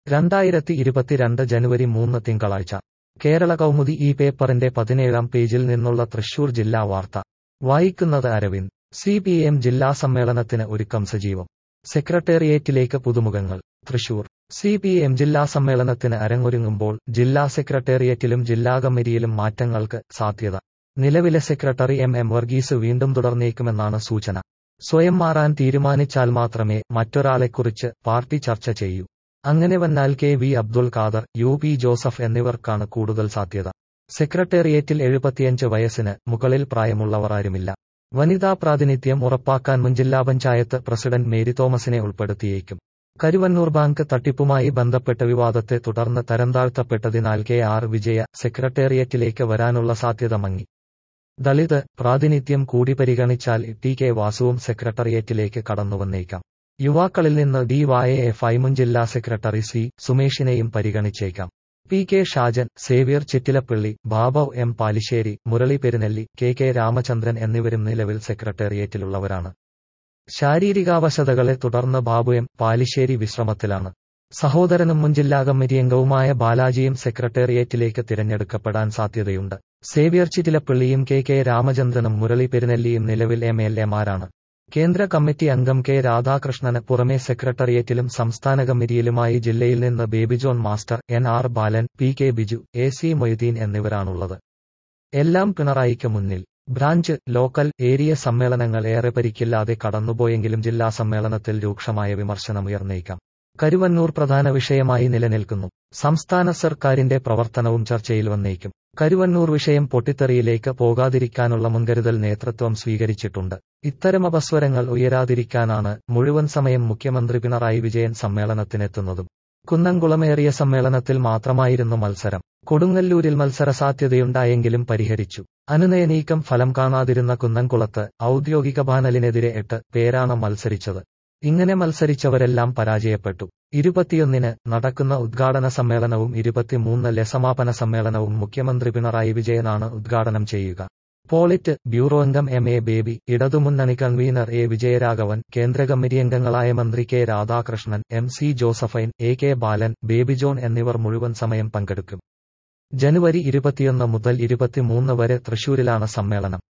രണ്ടായിരത്തി ഇരുപത്തിരണ്ട് ജനുവരി മൂന്ന് തിങ്കളാഴ്ച കേരള കൗമുദി ഈ പേപ്പറിന്റെ പതിനേഴാം പേജിൽ നിന്നുള്ള തൃശൂർ ജില്ലാ വാർത്ത വായിക്കുന്നത് അരവിന്ദ് സി പി എം ജില്ലാ സമ്മേളനത്തിന് ഒരുക്കം സജീവം സെക്രട്ടേറിയറ്റിലേക്ക് പുതുമുഖങ്ങൾ തൃശൂർ സി പി എം ജില്ലാ സമ്മേളനത്തിന് അരങ്ങൊരുങ്ങുമ്പോൾ ജില്ലാ സെക്രട്ടേറിയറ്റിലും ജില്ലാ കമ്മിറ്റിയിലും മാറ്റങ്ങൾക്ക് സാധ്യത നിലവിലെ സെക്രട്ടറി എം എം വർഗീസ് വീണ്ടും തുടർന്നേക്കുമെന്നാണ് സൂചന സ്വയം മാറാൻ തീരുമാനിച്ചാൽ മാത്രമേ മറ്റൊരാളെക്കുറിച്ച് പാർട്ടി ചർച്ച ചെയ്യൂ അങ്ങനെ വന്നാൽ K V Abdul Khader U P Joseph എന്നിവർക്കാണ് കൂടുതൽ സാധ്യത സെക്രട്ടേറിയറ്റിൽ എഴുപത്തിയഞ്ച് വയസ്സിന് മുകളിൽ പ്രായമുള്ളവർ ആരുമില്ല വനിതാ പ്രാതിനിധ്യം ഉറപ്പാക്കാൻ മുൻ ജില്ലാ പഞ്ചായത്ത് പ്രസിഡന്റ് മേരി തോമസിനെ ഉൾപ്പെടുത്തിയേക്കും കരുവന്നൂർ ബാങ്ക് തട്ടിപ്പുമായി ബന്ധപ്പെട്ട വിവാദത്തെ തുടർന്ന് തരംതാഴ്ത്തപ്പെട്ടതിനാൽ കെ ആർ വിജയ സെക്രട്ടേറിയറ്റിലേക്ക് വരാനുള്ള സാധ്യത മങ്ങി ദളിത് പ്രാതിനിധ്യം കൂടി പരിഗണിച്ചാൽ ടി കെ വാസുവും സെക്രട്ടേറിയറ്റിലേക്ക് കടന്നുവന്നേക്കാം യുവാക്കളിൽ നിന്ന് ഡി വായ എഫ് ഐ മുൻ ജില്ലാ സെക്രട്ടറി സി സുമേഷിനെയും പരിഗണിച്ചേക്കാം P K Shajan Xavier Chittilappilly ബാബവ് M Palissery Murali Perunnelli K K Ramachandran എന്നിവരും നിലവിൽ സെക്രട്ടേറിയറ്റിലുള്ളവരാണ് ശാരീരികാവശതകളെ തുടർന്ന് ബാബു എം പാലിശ്ശേരി വിശ്രമത്തിലാണ് സഹോദരനും മുൻ ജില്ലാ കമ്മിറ്റി അംഗവുമായ ബാലാജിയും സെക്രട്ടേറിയറ്റിലേക്ക് തിരഞ്ഞെടുക്കപ്പെടാൻ സാധ്യതയുണ്ട് സേവ്യർ ചിറ്റിലപ്പള്ളിയും കെ കെ രാമചന്ദ്രനും മുരളി പെരുന്നെല്ലിയും നിലവിൽ എം എൽ എമാരാണ് കേന്ദ്ര കമ്മിറ്റി അംഗം കെ രാധാകൃഷ്ണന് പുറമെ സെക്രട്ടേറിയറ്റിലും സംസ്ഥാന കമ്മിറ്റിയിലുമായി ജില്ലയിൽ നിന്ന് Baby John master N R Balan P K Biju A C Moideen എന്നിവരാണുള്ളത് എല്ലാം പിണറായിക്ക് മുന്നിൽ ബ്രാഞ്ച് ലോക്കൽ ഏരിയ സമ്മേളനങ്ങൾ ഏറെ പരിക്കില്ലാതെ കടന്നുപോയെങ്കിലും ജില്ലാ സമ്മേളനത്തിൽ രൂക്ഷമായ വിമർശനമുയർന്നേക്കാം കരുവന്നൂർ പ്രധാന വിഷയമായി നിലനിൽക്കുന്നു സംസ്ഥാന സർക്കാരിന്റെ പ്രവർത്തനവും ചർച്ചയിൽ വന്നേക്കും കരുവന്നൂർ വിഷയം പൊട്ടിത്തെറിയിലേക്ക് പോകാതിരിക്കാനുള്ള മുൻകരുതൽ നേതൃത്വം സ്വീകരിച്ചിട്ടുണ്ട് ഇത്തരം അപസ്വരങ്ങൾ ഉയരാതിരിക്കാനാണ് മുഴുവൻ സമയം മുഖ്യമന്ത്രി പിണറായി വിജയൻ സമ്മേളനത്തിനെത്തുന്നതും കുന്നംകുളമേറിയ സമ്മേളനത്തിൽ മാത്രമായിരുന്നു മത്സരം കൊടുങ്ങല്ലൂരിൽ മത്സര സാധ്യതയുണ്ടായെങ്കിലും പരിഹരിച്ചു അനുനയ നീക്കം ഫലം കാണാതിരുന്ന കുന്നംകുളത്ത് ഔദ്യോഗിക പാനലിനെതിരെ എട്ട് പേരാണ് മത്സരിച്ചത് ഇങ്ങനെ മത്സരിച്ചവരെല്ലാം പരാജയപ്പെട്ടു ഇരുപത്തിയൊന്നിന് നടക്കുന്ന ഉദ്ഘാടന സമ്മേളനവും ഇരുപത്തിമൂന്നിലെ സമാപന സമ്മേളനവും മുഖ്യമന്ത്രി പിണറായി വിജയനാണ് ഉദ്ഘാടനം ചെയ്യുക പോളിറ്റ് ബ്യൂറോ അംഗം എം എ ബേബി ഇടതുമുന്നണി കൺവീനർ എ വിജയരാഘവൻ കേന്ദ്ര കമ്മിറ്റി അംഗങ്ങളായ മന്ത്രി K Radhakrishnan M C Josephine A K Balan Baby John എന്നിവർ മുഴുവൻ സമയം പങ്കെടുക്കും ജനുവരി ഇരുപത്തിയൊന്ന് മുതൽ ഇരുപത്തിമൂന്ന് വരെ തൃശൂരിലാണ് സമ്മേളനം